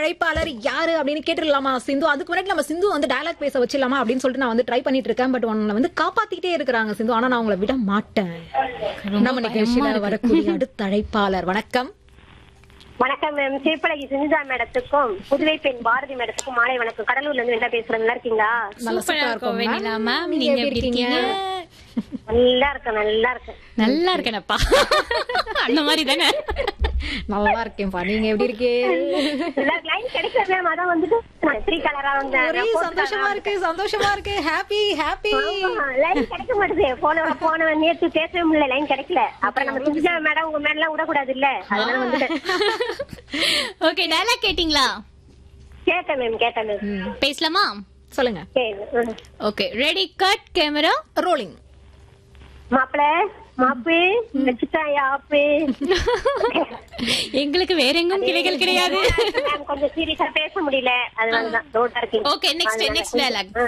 அழைப்பாளர் யாரு அப்படின்னு கேட்டுடலாமா சிந்து அதுக்கு முன்னாடி நம்ம சிந்து வந்து டயலாக் பேச வச்சிடலாமா அப்படின்னு சொல்லிட்டு நான் வந்து ட்ரை பண்ணிட்டு இருக்கேன் பட் உன்னை வந்து காப்பாத்திக்கிட்டே இருக்கிறாங்க சிந்து ஆனா நான் உங்களை விட மாட்டேன் நம்ம நிகழ்ச்சியில வரக்கூடிய அடுத்த அழைப்பாளர் வணக்கம் வணக்கம் மேம் சிறுப்பழகி சிந்துஜா மேடத்துக்கும் புதுவை பெண் பாரதி மேடத்துக்கும் மாலை வணக்கம் கடலூர்ல இருந்து என்ன பேசுறேன் நல்லா இருக்கீங்களா நல்ல சூப்பரா சூப்பரா இருக்கும் இருக்கும் வெண்ணிலா ma'am. மேம் நீங்க நீங்க எப்படி எப்படி இருக்கீங்க நல்லா இருக்கேன் நல்லா இருக்கேன் நல்லா இருக்கேனப்பா அந்த மாதிரி தானே நல்லா இருக்கேன்ப்பா நீங்க எப்படி இருக்கீங்க லைன் கிடைக்கல மேம் அதான் வந்துட்டு த்ரீ கலரா வந்தேன் ஒரே சந்தோஷமா இருக்கு சந்தோஷமா இருக்கு ஹாப்பி ஹாப்பி லைன் கிடைக்க மாட்டேது போன போன நேத்து பேசவே முடியல லைன் கிடைக்கல அப்புறம் நம்ம சிந்துஜா மேடம் உங்க மேடம் எல்லாம் விடக்கூடாது இல்ல அதனால வந்துட்டு ஓகே டயலாக் கேட்டிங்களா கேட்டேன் மேம் கேட்டேன் மேம் பேசலாமா சொல்லுங்க சரி okay ready cut camera rolling மாப்பிள மாப்பு வச்சுட்டான் யாப்பு எங்களுக்கு வேற எங்கும் கிளைகள் கிடையாது மேம் கொஞ்சம் சீரியஸா பேச முடியல அதனாலதான் ரோட்டா இருக்கு ஓகே நெக்ஸ்ட் நெக்ஸ்ட் டயலாக்